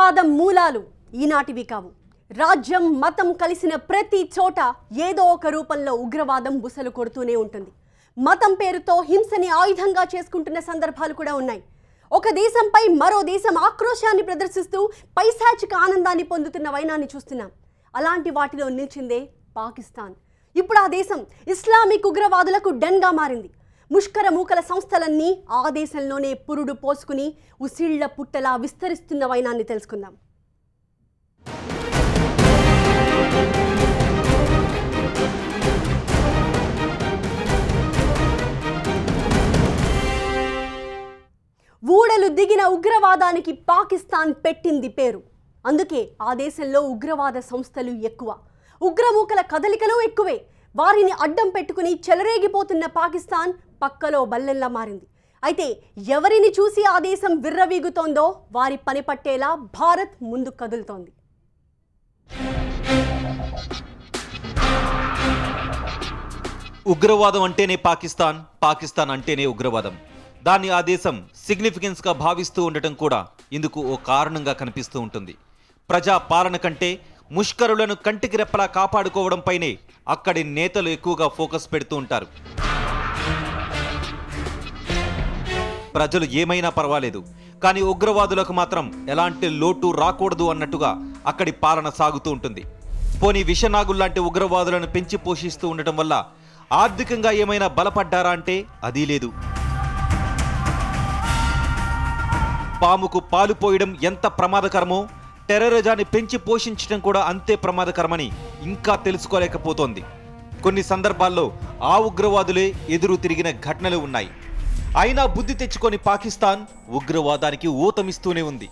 ఉగ్రవాదం మూలాలు ఈనాటివి కావు రాజ్యం మతం కలిసిన ప్రతి చోట ఏదో ఒక రూపంలో ఉగ్రవాదం బుసలు కొడుతూనే ఉంటుంది మతం పేరుతో హింసని ఆయుధంగా చేసుకుంటున్న సందర్భాలు కూడా ఉన్నాయి ఒక దేశంపై మరో దేశం ఆక్రోశాన్ని ప్రదర్శిస్తూ పైశాచిక ఆనందాన్ని పొందుతున్న వైనాన్ని చూస్తున్నాం అలాంటి వాటిలో నిలిచిందే పాకిస్తాన్ ఇప్పుడు ఆ దేశం ఇస్లామిక్ ఉగ్రవాదులకు డెన్గా మారింది ముష్కర మూకల సంస్థలన్నీ ఆ దేశంలోనే పురుడు పోసుకుని ఉసిళ్ల పుట్టలా విస్తరిస్తున్న వైనాన్ని తెలుసుకుందాం ఊడలు దిగిన ఉగ్రవాదానికి పాకిస్తాన్ పెట్టింది పేరు అందుకే ఆ దేశంలో ఉగ్రవాద సంస్థలు ఎక్కువ ఉగ్రమూకల కదలికలు ఎక్కువే వారిని అడ్డం పెట్టుకుని చెలరేగిపోతున్న పాకిస్తాన్ పక్కలో బల్లెల్లా మారింది అయితే ఎవరిని చూసి ఆ దేశం విర్రవీగుతోందో వారి పని పట్టేలా భారత్ ముందు కదులుతోంది ఉగ్రవాదం అంటేనే పాకిస్తాన్ పాకిస్తాన్ అంటేనే ఉగ్రవాదం దాన్ని ఆ దేశం సిగ్నిఫికెన్స్గా భావిస్తూ ఉండటం కూడా ఇందుకు ఓ కారణంగా కనిపిస్తూ ఉంటుంది ప్రజా పాలన కంటే ముష్కరులను కంటికి రెప్పలా కాపాడుకోవడంపైనే అక్కడి నేతలు ఎక్కువగా ఫోకస్ పెడుతూ ఉంటారు ప్రజలు ఏమైనా పర్వాలేదు కానీ ఉగ్రవాదులకు మాత్రం ఎలాంటి లోటు రాకూడదు అన్నట్టుగా అక్కడి పాలన సాగుతూ ఉంటుంది పోనీ విషనాగుల్లాంటి ఉగ్రవాదులను పెంచి పోషిస్తూ ఉండటం వల్ల ఆర్థికంగా ఏమైనా బలపడ్డారా అంటే అది లేదు పాముకు పాలు పోయడం ఎంత ప్రమాదకరమో టెర్రరిజాన్ని పెంచి పోషించడం కూడా అంతే ప్రమాదకరమని ఇంకా తెలుసుకోలేకపోతోంది కొన్ని సందర్భాల్లో ఆ ఉగ్రవాదులే ఎదురు తిరిగిన ఘటనలు ఉన్నాయి అయినా బుద్ధి తెచ్చుకొని పాకిస్తాన్ ఉగ్రవాదానికి ఊతమిస్తూనే ఉంది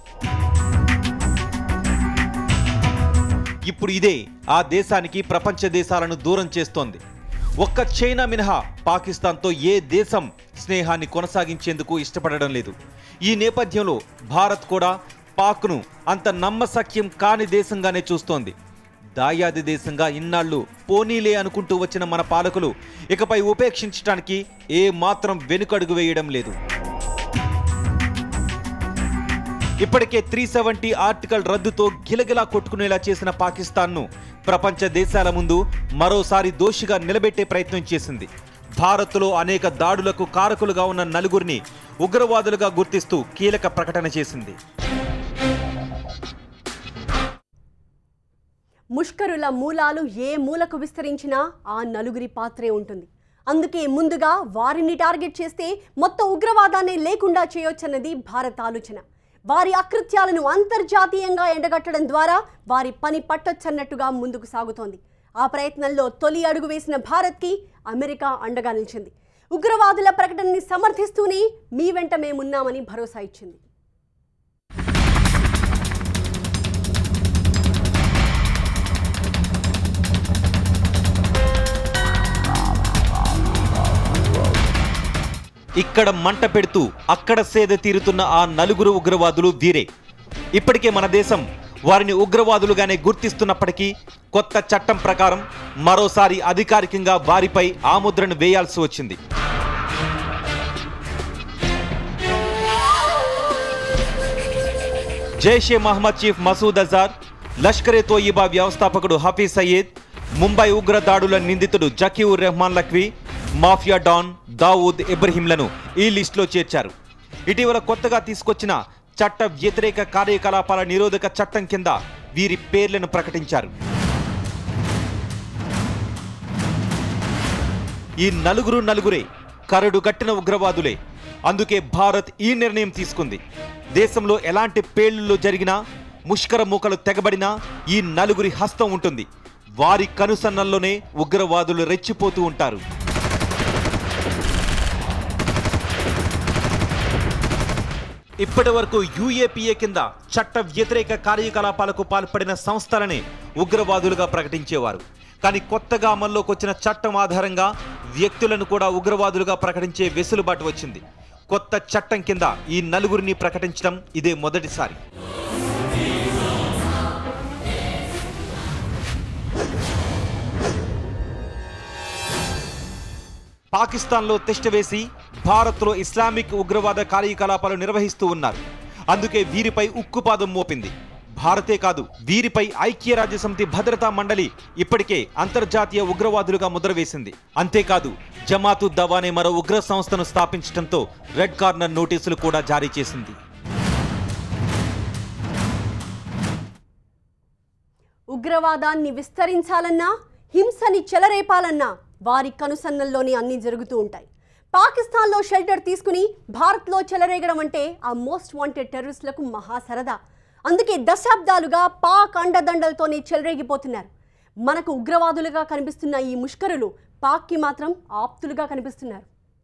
ఇప్పుడు ఇదే ఆ దేశానికి ప్రపంచ దేశాలను దూరం చేస్తోంది ఒక్క చైనా మినహా పాకిస్తాన్తో ఏ దేశం స్నేహాన్ని కొనసాగించేందుకు ఇష్టపడడం లేదు ఈ నేపథ్యంలో భారత్ కూడా పాక్ను అంత నమ్మసఖ్యం కాని దేశంగానే చూస్తోంది దాయాది దేశంగా ఇన్నాళ్ళు పోనీలే అనుకుంటూ వచ్చిన మన పాలకులు ఇకపై ఉపేక్షించడానికి ఏ మాత్రం వెనుకడుగు వేయడం లేదు ఇప్పటికే త్రీ సెవెంటీ ఆర్టికల్ రద్దుతో గిలగిలా కొట్టుకునేలా చేసిన పాకిస్తాన్ను ప్రపంచ దేశాల ముందు మరోసారి దోషిగా నిలబెట్టే ప్రయత్నం చేసింది భారత్లో అనేక దాడులకు కారకులుగా ఉన్న నలుగురిని ఉగ్రవాదులుగా గుర్తిస్తూ కీలక ప్రకటన చేసింది ముష్కరుల మూలాలు ఏ మూలకు విస్తరించినా ఆ నలుగురి పాత్రే ఉంటుంది అందుకే ముందుగా వారిని టార్గెట్ చేస్తే మొత్తం ఉగ్రవాదాన్ని లేకుండా చేయొచ్చన్నది భారత్ ఆలోచన వారి అకృత్యాలను అంతర్జాతీయంగా ఎండగట్టడం ద్వారా వారి పని పట్టొచ్చన్నట్టుగా ముందుకు సాగుతోంది ఆ ప్రయత్నంలో తొలి అడుగు వేసిన భారత్కి అమెరికా అండగా నిలిచింది ఉగ్రవాదుల ప్రకటనని సమర్థిస్తూనే మీ వెంట మేమున్నామని భరోసా ఇచ్చింది ఇక్కడ మంట పెడుతూ అక్కడ సేద తీరుతున్న ఆ నలుగురు ఉగ్రవాదులు వీరే ఇప్పటికే మన దేశం వారిని ఉగ్రవాదులుగానే గుర్తిస్తున్నప్పటికీ కొత్త చట్టం ప్రకారం మరోసారి అధికారికంగా వారిపై ఆ ముద్రను వేయాల్సి వచ్చింది జైషే మహమ్మద్ చీఫ్ మసూద్ అజార్ లష్కరే తోయిబా వ్యవస్థాపకుడు హఫీజ్ సయ్యద్ ముంబై ఉగ్ర దాడుల నిందితుడు జకీవుర్ రెహమాన్ లఖ్వీ మాఫియా డాన్ దావూద్ ఇబ్రహీంలను ఈ లిస్టులో చేర్చారు ఇటీవల కొత్తగా తీసుకొచ్చిన చట్ట వ్యతిరేక కార్యకలాపాల నిరోధక చట్టం కింద వీరి పేర్లను ప్రకటించారు ఈ నలుగురు నలుగురే కరడు కట్టిన ఉగ్రవాదులే అందుకే భారత్ ఈ నిర్ణయం తీసుకుంది దేశంలో ఎలాంటి పేలుళ్ళు జరిగినా ముష్కర మూకలు తెగబడినా ఈ నలుగురి హస్తం ఉంటుంది వారి కనుసన్నల్లోనే ఉగ్రవాదులు రెచ్చిపోతూ ఉంటారు ఇప్పటి వరకు యూఏపీఏ కింద చట్ట వ్యతిరేక కార్యకలాపాలకు పాల్పడిన సంస్థలనే ఉగ్రవాదులుగా ప్రకటించేవారు కానీ కొత్తగా అమల్లోకి వచ్చిన చట్టం ఆధారంగా వ్యక్తులను కూడా ఉగ్రవాదులుగా ప్రకటించే వెసులుబాటు వచ్చింది కొత్త చట్టం కింద ఈ నలుగురిని ప్రకటించడం ఇదే మొదటిసారి పాకిస్తాన్లో తిష్టవేసి భారత్లో ఇస్లామిక్ ఉగ్రవాద కార్యకలాపాలు నిర్వహిస్తూ ఉన్నారు అందుకే వీరిపై ఉక్కుపాదం మోపింది భారతే కాదు వీరిపై ఐక్యరాజ్య సమితి భద్రతా మండలి ఇప్పటికే అంతర్జాతీయ ఉగ్రవాదులుగా ముద్ర వేసింది అంతేకాదు జమాతు దవా అనే మరో ఉగ్ర సంస్థను స్థాపించడంతో రెడ్ కార్నర్ నోటీసులు కూడా జారీ చేసింది ఉగ్రవాదాన్ని విస్తరించాలన్నా హింసని చెలరేపాలన్నా వారి కనుసన్నల్లోనే అన్ని జరుగుతూ ఉంటాయి పాకిస్తాన్లో షెల్టర్ తీసుకుని భారత్లో చెలరేగడం అంటే ఆ మోస్ట్ వాంటెడ్ టెర్రరిస్టులకు మహా సరదా అందుకే దశాబ్దాలుగా పాక్ అండదండలతోనే చెలరేగిపోతున్నారు మనకు ఉగ్రవాదులుగా కనిపిస్తున్న ఈ ముష్కరులు పాక్కి మాత్రం ఆప్తులుగా కనిపిస్తున్నారు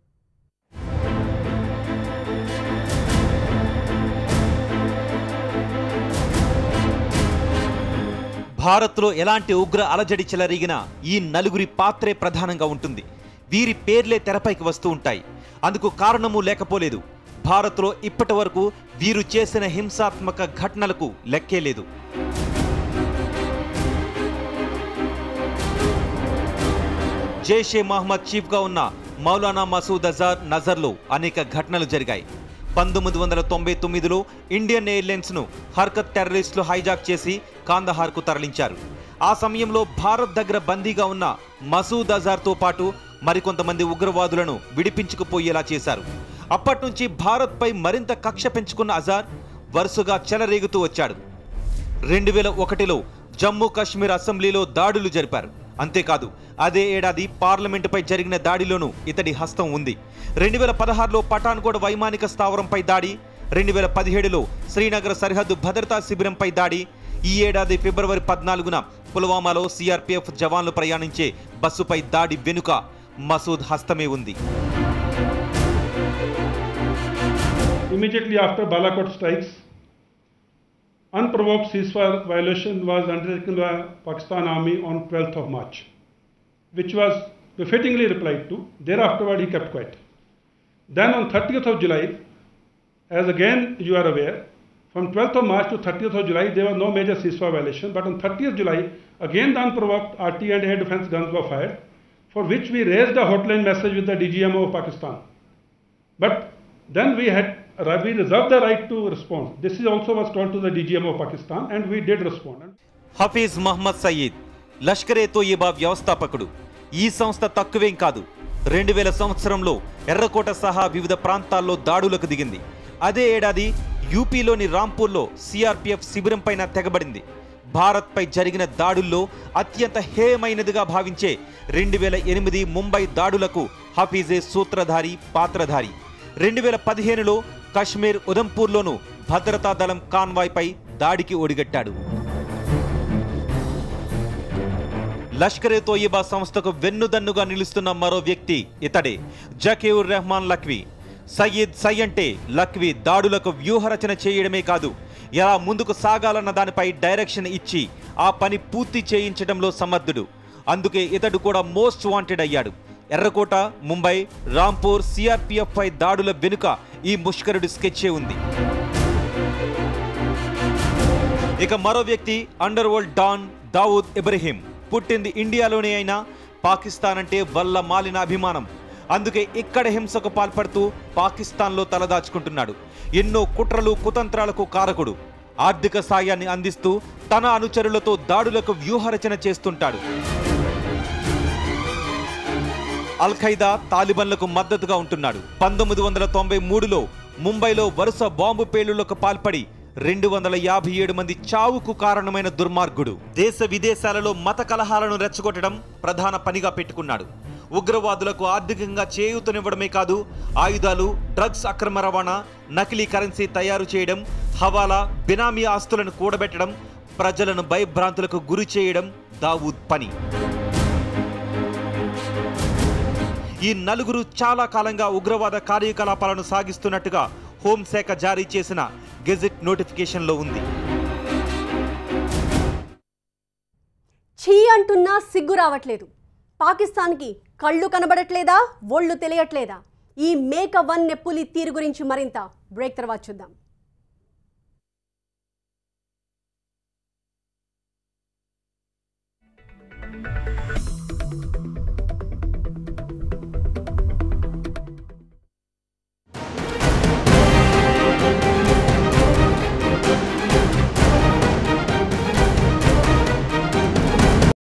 భారత్లో ఎలాంటి ఉగ్ర అలజడి చెలరిగినా ఈ నలుగురి పాత్రే ప్రధానంగా ఉంటుంది వీరి పేర్లే తెరపైకి వస్తూ ఉంటాయి అందుకు కారణము లేకపోలేదు భారత్లో ఇప్పటి వరకు వీరు చేసిన హింసాత్మక ఘటనలకు లెక్కే లేదు జైషే మహమ్మద్ చీఫ్గా ఉన్న మౌలానా మసూద్ అజార్ నజర్లో అనేక ఘటనలు జరిగాయి పంతొమ్మిది వందల తొంభై తొమ్మిదిలో ఇండియన్ ఎయిర్లైన్స్ను హర్కత్ టెర్రరిస్టులు హైజాక్ చేసి కాందహార్కు తరలించారు ఆ సమయంలో భారత్ దగ్గర బందీగా ఉన్న మసూద్ అజార్తో పాటు మరికొంతమంది ఉగ్రవాదులను విడిపించుకుపోయేలా చేశారు అప్పటి నుంచి భారత్పై మరింత కక్ష పెంచుకున్న అజార్ వరుసగా చెలరేగుతూ వచ్చాడు రెండు వేల ఒకటిలో జమ్మూ కాశ్మీర్ అసెంబ్లీలో దాడులు జరిపారు అంతేకాదు అదే ఏడాది పార్లమెంటుపై జరిగిన దాడిలోనూ ఇతడి హస్తం ఉంది రెండు వేల పదహారులో పఠాన్కోట్ వైమానిక స్థావరంపై దాడి రెండు వేల పదిహేడులో శ్రీనగర్ సరిహద్దు భద్రతా శిబిరంపై దాడి ఈ ఏడాది ఫిబ్రవరి పద్నాలుగున పుల్వామాలో సిఆర్పిఎఫ్ జవాన్లు ప్రయాణించే బస్సుపై దాడి వెనుక మసూద్ హస్తమే ఉంది Immediately after Balakot strikes, unprovoked ceasefire violation was undertaken by Pakistan Army on 12th of March, which was befittingly replied to. Thereafterward, he kept quiet. Then on 30th of July, as again you are aware, from 12th of March to 30th of July, there was no major ceasefire violation. But on 30th July, again the unprovoked RT and air defense guns were fired, for which we raised a hotline message with the DGMO of Pakistan. But then we had we reserved the right to respond. This is also was told to the DGMO of Pakistan, and we did respond. Hafeez Mohammed Saeed Lashkar-e Taiba వ్యవస్థాపకుడు ఈ సంస్థ తక్కువేం కాదు రెండు వేల సంవత్సరంలో ఎర్రకోట సహా వివిధ ప్రాంతాల్లో దాడులకు దిగింది అదే ఏడాది యూపీలోని రాంపూర్లో సిఆర్పిఎఫ్ శిబిరంపైన తెగబడింది భారత్పై జరిగిన దాడుల్లో అత్యంత హేయమైనదిగా భావించే రెండు వేల ఎనిమిది ముంబై దాడులకు హఫీజే సూత్రధారి పాత్రధారి రెండు వేల పదిహేనులో కశ్మీర్ ఉదంపూర్లోనూ భద్రతా దళం కాన్వాయ్పై దాడికి ఒడిగట్టాడు లష్కరే తోయిబా సంస్థకు వెన్నుదన్నుగా నిలుస్తున్న మరో వ్యక్తి ఇతడే జకీవుర్ రెహమాన్ లక్వీ సయీద్ సై అంటే లక్వీ దాడులకు వ్యూహరచన చేయడమే కాదు ఎలా ముందుకు సాగాలన్న దానిపై డైరెక్షన్ ఇచ్చి ఆ పని పూర్తి చేయించడంలో సమర్థుడు అందుకే ఇతడు కూడా మోస్ట్ వాంటెడ్ అయ్యాడు ఎర్రకోట ముంబై రాంపూర్ సిఆర్పిఎఫ్ పై దాడుల వెనుక ఈ ముష్కరుడి స్కెచ్చే ఉంది ఇక మరో వ్యక్తి underworld don Dawood Ibrahim పుట్టింది ఇండియాలోనే అయినా పాకిస్తాన్ అంటే వల్ల మాలిన అభిమానం అందుకే ఇక్కడ హింసకు పాల్పడుతూ పాకిస్తాన్లో తలదాచుకుంటున్నాడు ఎన్నో కుట్రలు కుతంత్రాలకు కారకుడు ఆర్థిక సాయాన్ని అందిస్తూ తన అనుచరులతో దాడులకు వ్యూహరచన చేస్తుంటాడు అల్ ఖైదా తాలిబన్లకు మద్దతుగా ఉంటున్నాడు పంతొమ్మిది వందల తొంభై మూడులో ముంబైలో వరుస బాంబు పేలుళ్లకు పాల్పడి రెండు వందల యాభై ఏడు మంది చావుకు కారణమైన దుర్మార్గుడు దేశ విదేశాలలో మత కలహాలను రెచ్చగొట్టడం ప్రధాన పనిగా పెట్టుకున్నాడు ఉగ్రవాదులకు ఆర్థికంగా చేయూతనివ్వడమే కాదు ఆయుధాలు డ్రగ్స్ అక్రమ రవాణా నకిలీ కరెన్సీ తయారు చేయడం హవాలా బినామీ ఆస్తులను కూడబెట్టడం ప్రజలను భయభ్రాంతులకు గురి చేయడం దావూద్ పని ఈ నలుగురు చాలా కాలంగా ఉగ్రవాద కార్యకలాపాలను సాగిస్తున్నట్టుగా హోంశాఖ జారీ చేసిన గెజెట్ నోటిఫికేషన్లో ఉంది ఛీ అంటున్నా సిగ్గు రావట్లేదు పాకిస్తాన్కి కళ్ళు కనబడట్లేదా ఒళ్ళు తెలియట్లేదా ఈ మేక వన్ నెప్పులి తీరు గురించి మరింత బ్రేక్ తర్వాత చూద్దాం